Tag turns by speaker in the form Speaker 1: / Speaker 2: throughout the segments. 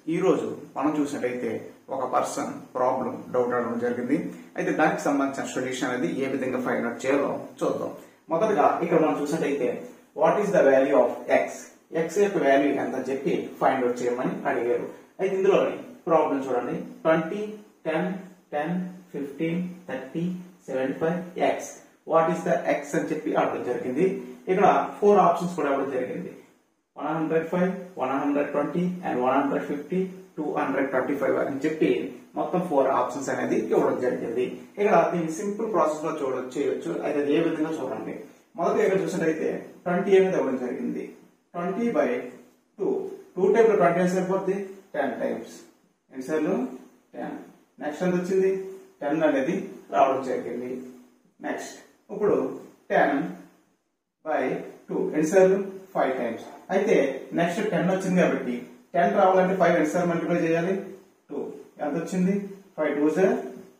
Speaker 1: ఈ రోజు మనం చూసినట్టయితే ఒక పర్సన్ ప్రాబ్లం డౌట్ అడగడం జరిగింది అయితే దానికి సంబంధించిన సొల్యూషన్ అనేది ఏ విధంగా ఫైండ్ అవుట్ చేయాలో చూద్దాం మొదటగా ఇక్కడ మనం చూసినట్టయితే what is the value of X X యొక్క వాల్యూ ఎంత అని చెప్పి ఫైండ్ అవుట్ చేయమని అడిగారు అయితే ఇందులోని ప్రాబ్లం చూడండి twenty ten ten fifteen thirty seventy five X what is the X అని చెప్పి అడగడం జరిగింది ఇక్కడ ఫోర్ ఆప్షన్స్ కూడా ఇవ్వడం జరిగింది one hundred five one hundred twenty and one hundred fifty two hundred twenty five అని చెప్పి మొత్తం ఫోర్ ఆప్షన్స్ అనేది ఇవ్వడం జరిగింది ఇక్కడ దీన్ని సింపుల్ ప్రాసెస్ లో చూడొచ్చు చేయొచ్చు అయితే అది ఏ విధంగా చూడండి మొదటి ఇక్కడ చూసినట్టయితే ట్వంటీ అనేది ఇవ్వడం జరిగింది twenty by two two type twenty అని సరిపోద్ది టెన్ టైమ్స్ ఎన్నిసార్లు టెన్ నెక్స్ట్ ఎంత వచ్చింది టెన్ అనేది రావడం జరిగింది నెక్స్ట్ ఇప్పుడు టెన్ బై టూ ఎన్నిసార్లు ఫైవ్ టైమ్స్ అయితే నెక్స్ట్ టెన్ వచ్చింది కాబట్టి టెన్ రావాలంటే ఫైవ్ ఎన్నిసార్లు మల్టిప్లై చేయాలి టూ ఎంత వచ్చింది five two sir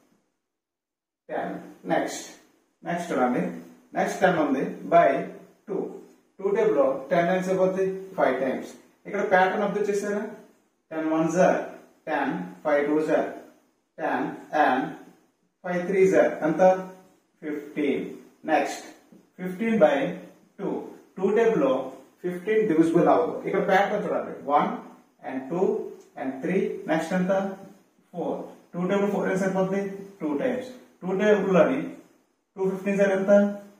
Speaker 1: ten next next చూడండి నెక్స్ట్ టెన్ ఉంది బై టూ టూ టేబుల్ లో టెన్ టైమ్స్ అయిపోతుంది ఫైవ్ టైమ్స్ ఇక్కడ ప్యాటర్న్ అబ్జర్వ్ చేశారా టెన్ వన్ జార్ టెన్ ఫైవ్ టూ జార్ టెన్ అండ్ ఫైవ్ త్రీ జార్ ఎంత fifteen next fifteen by two two table లో ఫిఫ్టీన్ డివిజిబుల్ అవ్వదు ఇక్కడ ప్యాటర్న్ చూడండి one and two and three next ఎంత four two table four times అయిపోతుంది టూ టైమ్స్ టూ టేబుల్ అని టూ ఫిఫ్టీన్ సార్ ఎంత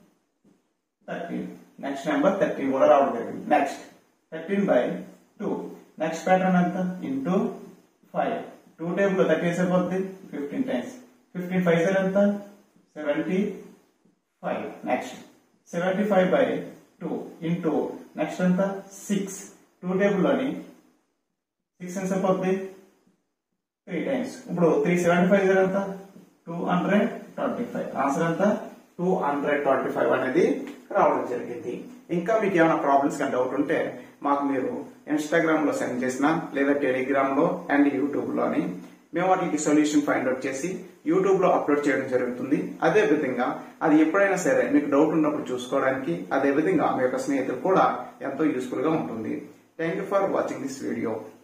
Speaker 1: థర్టీన్ నెక్స్ట్ నెంబర్ థర్టీన్ కూడా రావడం జరిగింది next thirteen by two next pattern ఎంత into five two table thirteen సరిపోతుంది fifteen times fifteen five sir ఎంత seventy five next seventy five by two into next ఎంత six two table లోని six ఎంత సరిపోతుంది త్రీ టైమ్స్ ఇప్పుడు three seventy five sir ఎంత two hundred twenty five answer ఎంత two hundred twenty five అనేది రావడం జరిగింది ఇంకా మీకు ఏమైనా ప్రాబ్లమ్స్ కానీ డౌట్ ఉంటే మాకు మీరు ఇన్స్టాగ్రామ్ లో సెండ్ చేసిన లేదా టెలిగ్రామ్ లో అండ్ యూట్యూబ్ లోని మేము వాటికి సొల్యూషన్ ఫైండ్ అవుట్ చేసి యూట్యూబ్ లో అప్లోడ్ చేయడం జరుగుతుంది అదే విధంగా అది ఎప్పుడైనా సరే మీకు డౌట్ ఉన్నప్పుడు చూసుకోవడానికి అదే విధంగా మీ యొక్క స్నేహితులు కూడా ఎంతో యూస్ఫుల్ గా ఉంటుంది thank you for watching this video